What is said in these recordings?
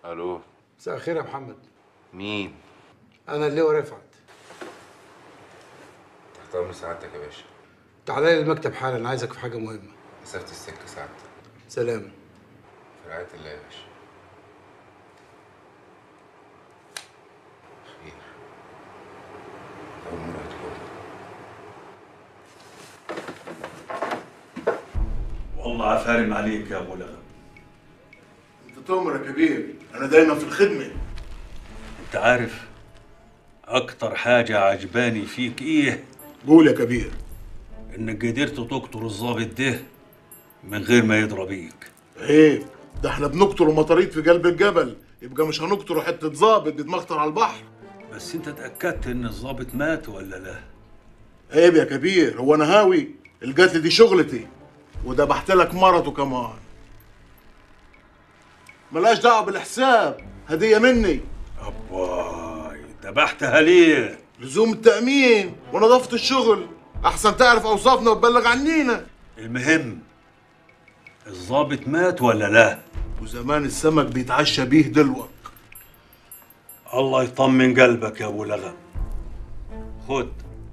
الو مساء الخير يا محمد مين انا اللواء رفعت تحت امر سعادتك يا باشا تعالى لي المكتب حالا عايزك في حاجه مهمه مسافه السكه سعادتك سلام في رعايه الله يا باشا خير اول مره تقول والله عفارم عليك يا ابو لغم انت تؤمر يا كبير انا دايما في الخدمه انت عارف اكتر حاجة عجباني فيك ايه قول يا كبير انك قدرت تقتل الضابط ده من غير ما يضرب بيك ايه ده احنا بنقتله مطاريد في قلب الجبل يبقى مش هنقتله حته ظابط بيتمخطر على البحر بس انت اتأكدت ان الضابط مات ولا لا عيب يا كبير هو انا هاوي القتل دي شغلتي وذبحت لك مرته كمان ملاش دعوه بالحساب هديه مني اباي ذبحتها ليه لزوم التامين ونظافه الشغل احسن تعرف اوصافنا وتبلغ عنينا المهم الضابط مات ولا لا وزمان السمك بيتعشى بيه دلوك الله يطمن قلبك يا ابو لغم خد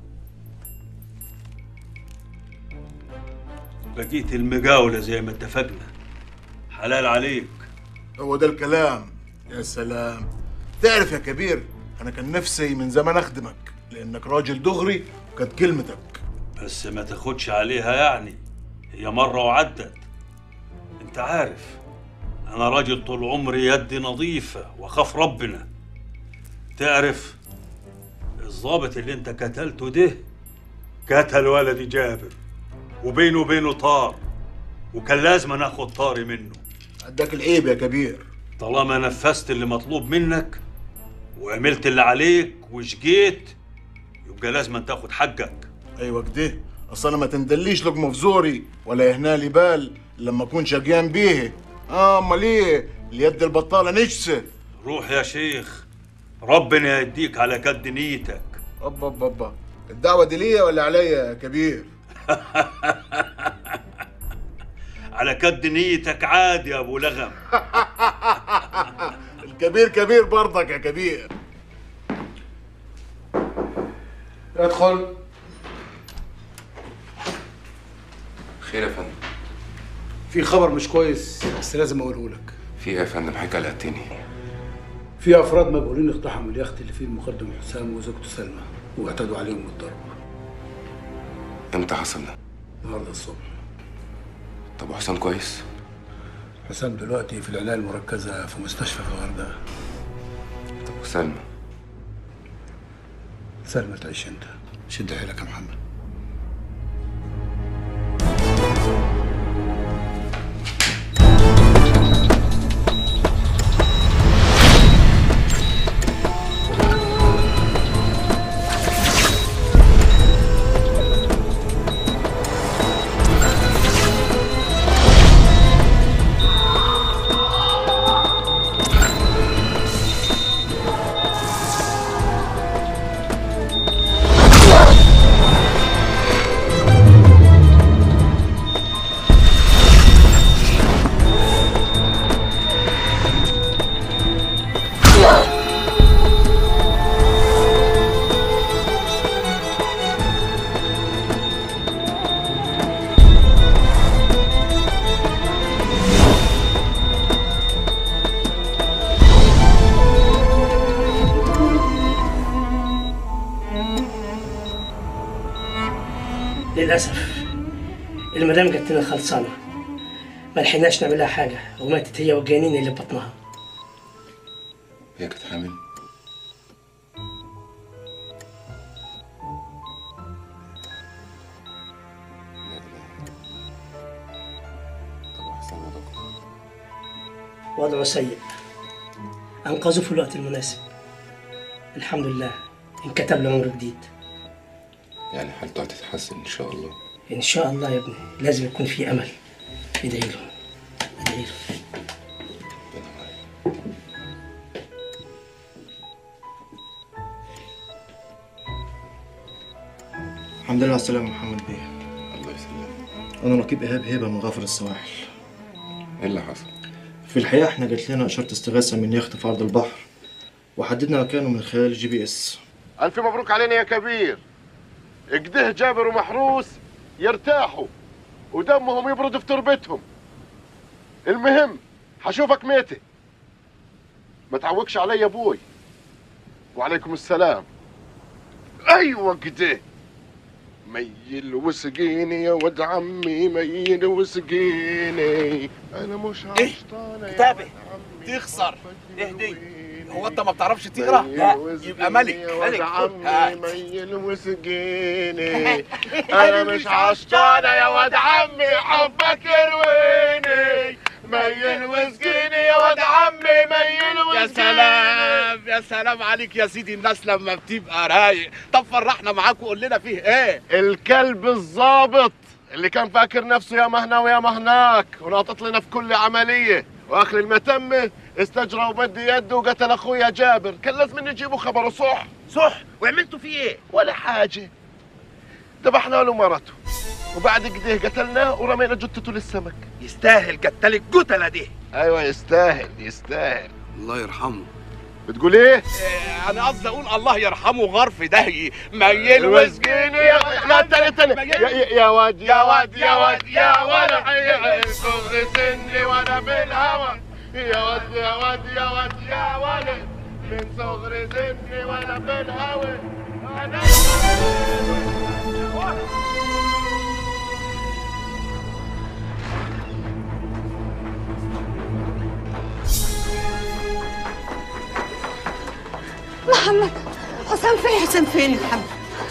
بقيت المقاولة زي ما اتفقنا حلال عليك هو ده الكلام يا سلام تعرف يا كبير انا كان نفسي من زمان اخدمك لانك راجل دغري وكانت كلمتك بس ما تاخدش عليها يعني هي مرة وعدت انت عارف انا راجل طول عمري يدي نظيفة واخاف ربنا تعرف الضابط اللي انت قتلته ده قتل ولدي جابر وبينه وبينه طار وكان لازم ناخد طاري منه عداك العيب يا كبير طالما نفذت اللي مطلوب منك وعملت اللي عليك وشقيت يبقى لازم تاخد حقك ايوه كده اصل انا ما تندليش لقمه في زوري ولا يهنا لي بال لما اكون شقيان بيه اه امال ايه اليد البطاله نجسه روح يا شيخ ربنا يديك على قد نيتك ابا ابا ابا الدعوه دي ليا ولا عليا يا كبير على قد نيتك عادي يا ابو لغم الكبير كبير برضك يا كبير ادخل خير يا فندم في خبر مش كويس بس لازم اقوله لك في ايه يا فندم حاجه قلقتني في افراد مجهولين اقتحموا اليخت اللي فيه المقدم حسام وزوجته سلمى واعتدوا عليهم بالضرب امتى حصل ده النهارده الصبح طب وحسام كويس حسام دلوقتي في العنايه المركزه في مستشفى في الغردقه طب وسلمى سلمى تعيش انت شد حيلك يا محمد للأسف المدام جت لنا خلصانة ما لحقناش نعملها حاجة وماتت هي والجنين اللي في بطنها هي كانت حامل لا إله إلا الله. طب وحسام يا دكتور وضعه سيء أنقذوه في الوقت المناسب الحمد لله انكتب له عمر جديد يعني حالته هتتحسن ان شاء الله إن شاء الله يا ابني لازم يكون في أمل ادعي له ادعي له ربنا معاك الحمد لله على السلامة محمد بيه الله يسلمك أنا رقيب إيهاب هبة من غافر السواحل ايه اللي حصل في الحقيقة احنا جات لنا إشارة استغاثة من يخت في أرض البحر وحددنا مكانه من خلال الجي بي إس ألف مبروك علينا يا كبير اجده جابر ومحروس يرتاحوا ودمهم يبرد في تربتهم المهم حشوفك ميتة ما تعوقش علي يا ابوي وعليكم السلام ايوه كده ميل وسقيني يا ود عمي ميل وسقيني انا مش عشطانه يا كتابة. ود عمي تخسر. حبك اهدي. يرويني. هو انت ما بتعرفش تقرا؟ ميل لا وسقيني يبقى ملك يا ود ملك عمي هات. ميل وسقيني انا مش عشطانه يا ود عمي حبك يرويني ميل وسقيني يا ود عمي ميل وسقيني يا سلام يا سلام عليك يا سيدي الناس لما بتبقى رايق طب فرحنا معاك وقول لنا فيه ايه الكلب الظابط اللي كان فاكر نفسه يا مهنا ويا مهناك وناطط لنا في كل عملية واخر المتمة استجرى وبدي يده وقتل اخويا جابر كان لازم نجيبه خبره صح صح وعملتوا فيه ايه ولا حاجة ذبحنا له مرته وبعد كده قتلناه ورمينا جثته للسمك يستاهل قتل القتله دي ايوه يستاهل يستاهل الله يرحمه بتقول ايه؟ إيه، انا قصدي اقول الله يرحمه غرف دهي ميل وسقيني يا لا تاني تاني يا, يا, يا واد يا واد، يا واد، يا ولد. يا صغر سني وانا بالهوى يا واد يا واد يا واد يا ولد من صغر سني وانا بالهوى انا محمد حسام فين حسام فين يا محمد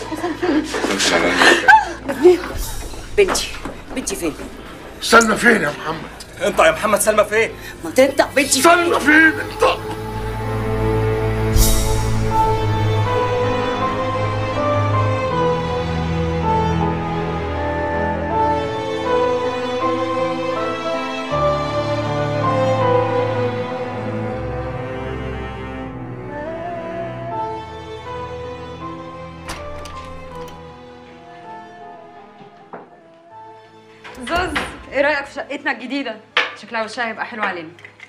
بنتي بنتي فين؟ سلمى فين يا محمد؟ انت يا محمد سلمى فين ما تنطق بنتي فين؟ سلمى فين انت؟ زوز ايه رايك في شقتنا الجديده شكلها وشها هيبقى حلو علينا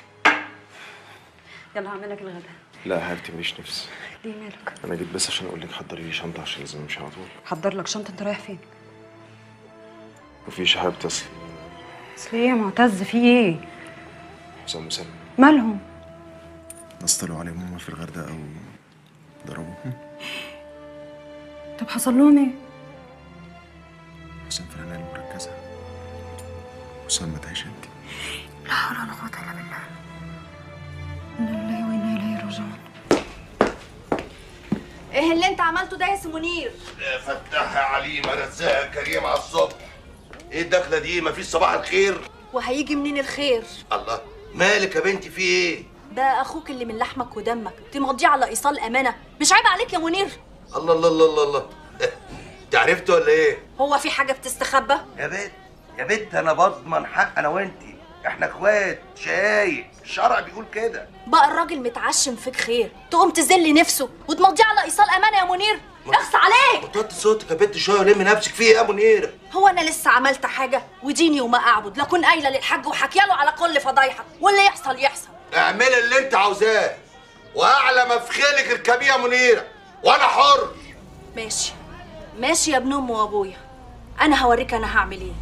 يلا هعمل لك الغدا لا يا حبيبتي ماليش نفس ليه مالك انا جيت بس عشان اقول لك حضري لي شنطه عشان لازم امشي على طول حضر لك شنطه انت رايح فين مفيش يا حبيبتي اصل اصل ايه يا معتز في ايه حسام وسلمى مالهم ناس طلعوا عليهم هما في الغردقه وضربوهم طب حصل لهم ايه حسام في العنايه المركزه وسلمى تعيش انت لا حول ولا قوه الا بالله انا لله وانا اليه راجعون ايه اللي انت عملته ده يا سي منير فتح يا عليم رزاق كريم على الصبح ايه الدخله دي مفيش صباح الخير وهيجي منين الخير الله مالك يا بنتي في ايه ده اخوك اللي من لحمك ودمك تمضيه على ايصال امانه مش عيب عليك يا منير الله الله الله الله الله انت عرفت ولا ايه هو في حاجه بتستخبى يا بنت يا بنت انا بضمن حق انا وانتي احنا اخوات شايف الشرع بيقول كده بقى الراجل متعشم فيك خير تقوم تذل نفسه وتمضيه على ايصال امانه يا منير اخس عليك وطي صوتك يا بنت شويه ولمي نفسك في ايه يا منيره هو انا لسه عملت حاجه وديني وما اعبد لكن قايله للحاج وحكياله على كل فضايحك واللي يحصل يحصل اعملي اللي انت عاوزاه واعلى ما في خيلك اركبيه يا منيره وانا حر ماشي ماشي يا ابن امي وابويا انا هوريك انا هعمل ايه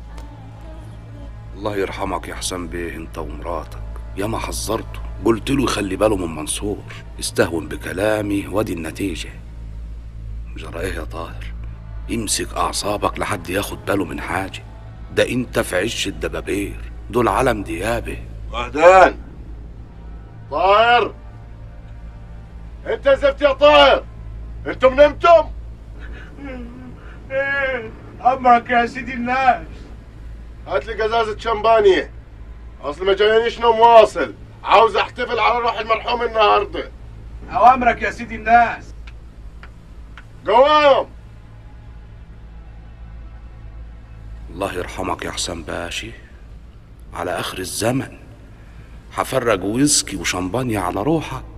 الله يرحمك يا حسام بيه انت ومراتك يا ما حذرته قلت له يخلي باله من منصور استهون بكلامي وادي النتيجة جرى ايه يا طاهر امسك اعصابك لحد ياخد باله من حاجة ده انت في عش الدبابير دول علم ديابه وهدان طاهر انت زفت يا طاهر انتم نمتم ايه امرك يا سيدي الناس هات لي قزازة شمبانية اصل ما جاينيش نوم واصل عاوز احتفل على روح المرحوم النهارده اوامرك يا سيدي الناس قوام الله يرحمك يا حسام باشي على اخر الزمن هفرج ويسكي وشمبانيا على روحك